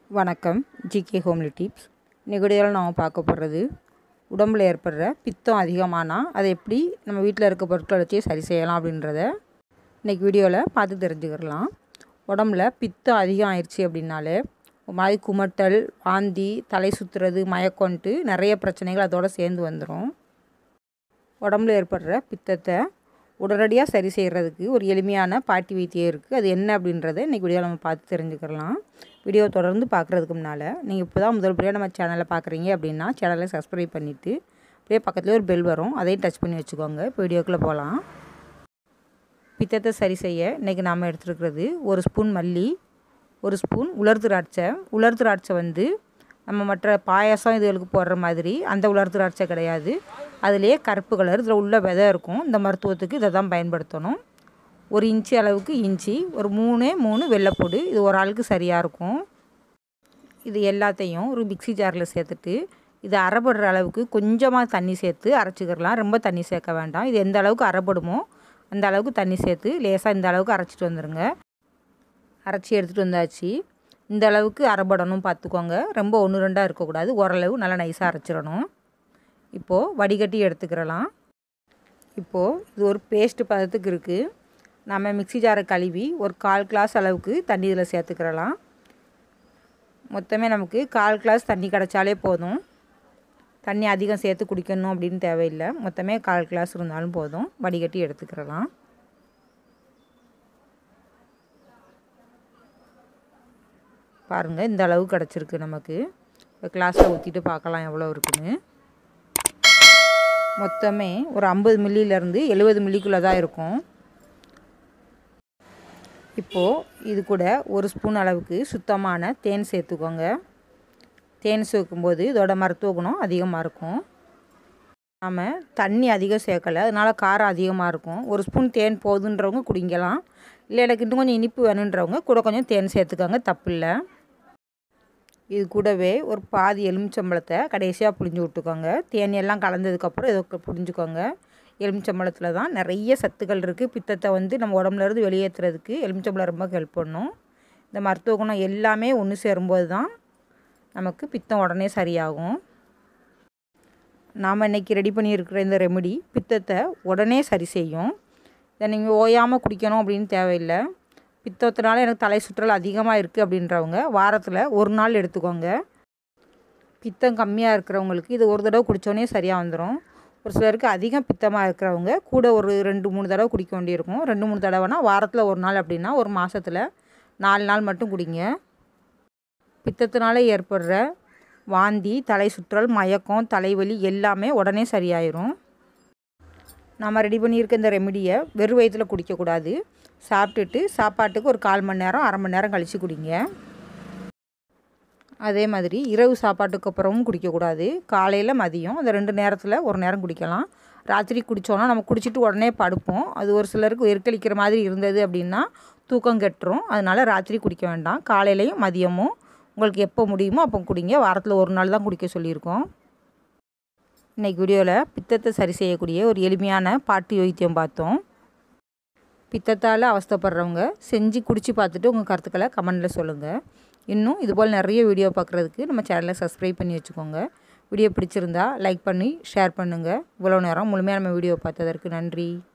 வணக்கம் GK homely tips இன்னைக்கு வீடியோவில் நாம் பார்க்க போகிறது உடம்பில் ஏற்படுற பித்தம் அதிகமானால் அதை எப்படி நம்ம வீட்டில் இருக்க பொருட்களை வச்சு சரி செய்யலாம் அப்படின்றத இன்றைக்கி வீடியோவில் பார்த்து தெரிஞ்சுக்கிறலாம் உடம்புல பித்தம் அதிகம் ஆயிடுச்சு அப்படின்னாலே ஒரு மாதிரி குமட்டல் வாந்தி தலை சுற்றுறது மயக்கம்ன்ட்டு நிறைய பிரச்சனைகள் அதோடு சேர்ந்து வந்துடும் உடம்புல ஏற்படுற பித்தத்தை உடனடியாக சரி செய்கிறதுக்கு ஒரு எளிமையான பாட்டி வைத்தியம் இருக்குது அது என்ன அப்படின்றத இன்றைக்கி வீடியோ நம்ம பார்த்து தெரிஞ்சுக்கலாம் வீடியோ தொடர்ந்து பார்க்குறதுக்கு முன்னால் நீங்கள் இப்போ தான் முதல் முறையாக நம்ம சேனலை பார்க்குறீங்க அப்படின்னா சேனலை சப்ஸ்கிரைப் பண்ணிவிட்டு அப்படியே பக்கத்துலேயே ஒரு பெல் வரும் அதையும் டச் பண்ணி வச்சுக்கோங்க இப்போ வீடியோக்குள்ளே போகலாம் பித்தத்தை சரி செய்ய இன்றைக்கி நாம் எடுத்துருக்கிறது ஒரு ஸ்பூன் மல்லி ஒரு ஸ்பூன் உலர் திராட்சை உலர் திராட்சை வந்து நம்ம மற்ற பாயாசம் இதுகளுக்கு போடுற மாதிரி அந்த உலர் திராட்சை கிடையாது அதுலேயே கருப்பு கலர் இதில் உள்ள விதை இருக்கும் இந்த மருத்துவத்துக்கு இதை தான் பயன்படுத்தணும் ஒரு இன்ச்சு அளவுக்கு இஞ்சி ஒரு மூணு மூணு வெள்ளைப்பூடு இது ஒரு ஆளுக்கு சரியாக இருக்கும் இது எல்லாத்தையும் ஒரு மிக்சி ஜாரில் சேர்த்துட்டு இது அரைப்படுற அளவுக்கு கொஞ்சமாக தண்ணி சேர்த்து அரைச்சிக்கிறலாம் ரொம்ப தண்ணி சேர்க்க வேண்டாம் இது எந்த அளவுக்கு அரைப்படுமோ அந்த அளவுக்கு தண்ணி சேர்த்து லேசாக இந்த அளவுக்கு அரைச்சிட்டு வந்துடுங்க அரைச்சி எடுத்துகிட்டு வந்தாச்சு இந்த அளவுக்கு அரைபடணும் பார்த்துக்கோங்க ரொம்ப ஒன்று ரெண்டாக இருக்கக்கூடாது ஓரளவு நல்லா நைஸாக அரைச்சிடணும் இப்போது வடிகட்டி எடுத்துக்கிறலாம் இப்போது இது ஒரு பேஸ்ட்டு பதத்துக்கு இருக்குது நம்ம மிக்சி ஜாரை கழுவி ஒரு கால் கிளாஸ் அளவுக்கு தண்ணி இதில் சேர்த்துக்கிறலாம் மொத்தமே நமக்கு கால் கிளாஸ் தண்ணி கிடச்சாலே போதும் தண்ணி அதிகம் சேர்த்து குடிக்கணும் அப்படின்னு தேவையில்லை மொத்தமே கால் கிளாஸ் இருந்தாலும் போதும் வடிகட்டி எடுத்துக்கிறலாம் பாருங்கள் இந்த அளவு கிடச்சிருக்கு நமக்கு இப்போ கிளாஸில் ஊற்றிட்டு பார்க்கலாம் எவ்வளோ இருக்குன்னு மொத்தமே ஒரு ஐம்பது மில்லியிலேருந்து எழுபது மில்லிக்குள்ளே தான் இருக்கும் இப்போது இது கூட ஒரு ஸ்பூன் அளவுக்கு சுத்தமான தேன் சேர்த்துக்கோங்க தேன் சேர்க்கும்போது இதோட மருத்துவ குணம் அதிகமாக இருக்கும் நாம் தண்ணி அதிகம் சேர்க்கலை அதனால் காரம் அதிகமாக இருக்கும் ஒரு ஸ்பூன் தேன் போதுன்றவங்க குடிங்கலாம் இல்லை எனக்கு இன்னும் கொஞ்சம் இனிப்பு வேணுன்றவங்க கூட கொஞ்சம் தேன் சேர்த்துக்கோங்க தப்பு இல்லை இது கூடவே ஒரு பாதி எலுமிச்சம்பழத்தை கடைசியாக புழிஞ்சு விட்டுக்கோங்க தேனி எல்லாம் கலந்ததுக்கப்புறம் இதை புழிஞ்சுக்கோங்க எலுமிச்சம்பழத்தில் தான் நிறைய சத்துக்கள் இருக்குது பித்தத்தை வந்து நம்ம உடம்புலேருந்து வெளியேற்றுறதுக்கு எலுமிச்சம்பழம் ரொம்ப ஹெல்ப் பண்ணும் இந்த மருத்துவ குணம் எல்லாமே ஒன்று சேரும்போது தான் நமக்கு பித்தம் உடனே சரியாகும் நாம் இன்றைக்கி ரெடி பண்ணியிருக்கிற இந்த ரெமெடி பித்தத்தை உடனே சரி செய்யும் இதை நீங்கள் ஓயாமல் குடிக்கணும் அப்படின்னு தேவையில்லை பித்தத்தினால எனக்கு தலை சுற்றல் அதிகமாக இருக்குது அப்படின்றவங்க வாரத்தில் ஒரு நாள் எடுத்துக்கோங்க பித்தம் கம்மியாக இருக்கிறவங்களுக்கு இது ஒரு தடவை குடித்தோடனே சரியாக வந்துடும் ஒரு சிலருக்கு அதிகம் பித்தமாக இருக்கிறவங்க கூட ஒரு ரெண்டு மூணு தடவை குடிக்க வேண்டியிருக்கும் ரெண்டு மூணு தடவைனா வாரத்தில் ஒரு நாள் அப்படின்னா ஒரு மாதத்தில் நாலு நாள் மட்டும் குடிங்க பித்தத்தினால ஏற்படுற வாந்தி தலை சுற்றல் மயக்கம் தலைவலி எல்லாமே உடனே சரியாயிரும் நம்ம ரெடி பண்ணியிருக்க இந்த ரெமிடியை வெறும் வயிற்றில் குடிக்கக்கூடாது சாப்பிட்டுட்டு சாப்பாட்டுக்கு ஒரு கால் மணி நேரம் அரை மணி நேரம் கழித்து குடிங்க அதே மாதிரி இரவு சாப்பாட்டுக்கு அப்புறமும் குடிக்கக்கூடாது காலையில் மதியம் அந்த ரெண்டு நேரத்தில் ஒரு நேரம் குடிக்கலாம் ராத்திரி குடித்தோன்னா நம்ம குடிச்சிட்டு உடனே படுப்போம் அது ஒரு சிலருக்கு எருக்களிக்கிற மாதிரி இருந்தது அப்படின்னா தூக்கம் கெட்டுரும் அதனால் ராத்திரி குடிக்க வேண்டாம் காலையிலையும் மதியமும் உங்களுக்கு எப்போ முடியுமோ அப்போ குடிங்க வாரத்தில் ஒரு நாள் தான் குடிக்க சொல்லியிருக்கோம் இன்றைக்கி வீடியோவில் பித்தத்தை சரி செய்யக்கூடிய ஒரு எளிமையான பாட்டு வைத்தியம் பார்த்தோம் பித்தத்தால் அவஸ்தப்படுறவங்க செஞ்சு குடித்து பார்த்துட்டு உங்கள் கருத்துக்களை கமெண்டில் சொல்லுங்கள் இன்னும் இதுபோல் நிறைய வீடியோ பார்க்குறதுக்கு நம்ம சேனலை சப்ஸ்கிரைப் பண்ணி வச்சுக்கோங்க வீடியோ பிடிச்சிருந்தா லைக் பண்ணி ஷேர் பண்ணுங்கள் இவ்வளோ நேரம் முழுமையாக நம்ம வீடியோ பார்த்ததற்கு நன்றி